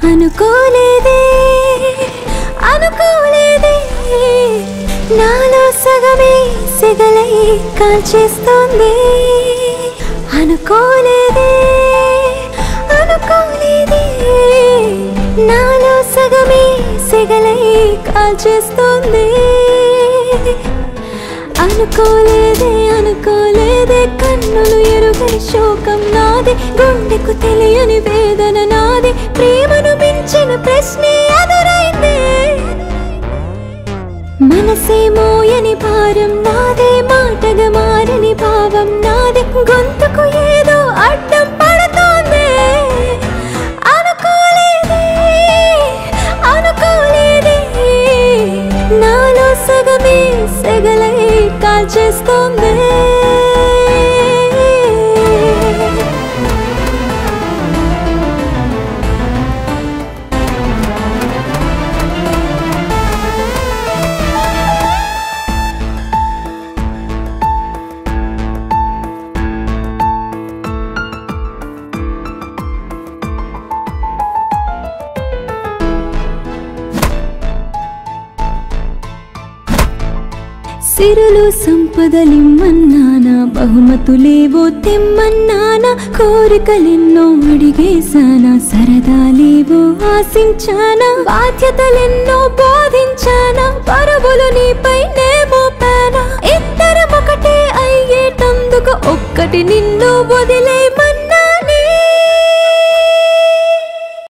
అనుకోలేదే అనుకోలేదే నాలో సగమే సెగలై కాల్చేస్తోంది అనుకోలేదే అనుకోలేదే నాలో సగమే సెగలై కాల్చేస్తోంది అనుకోలేదే అనుకోలేదే కన్నులు ఎరుగని శోకం నాది గుండెకు తెలియని వేదన నాది ప్రేమను మించిన ప్రశ్నే ఎదురైందే మనసే మోయని భారం నాదే మాటగా మారని భావం నాదే గొంతుకు ఏదో అడ్డం పడుతోంది అనుకోలేదే అనుకోలేదే నాలో సగమే సెగలై కాల్చేస్తోంది సిరులు సంపదలిమ్మన్నానా బహుమతులేవో తెమ్మన్నానా కోరికలెన్నో అడిగేశానా సరదాలేవో ఆశించానా బాధ్యతలెన్నో బోధి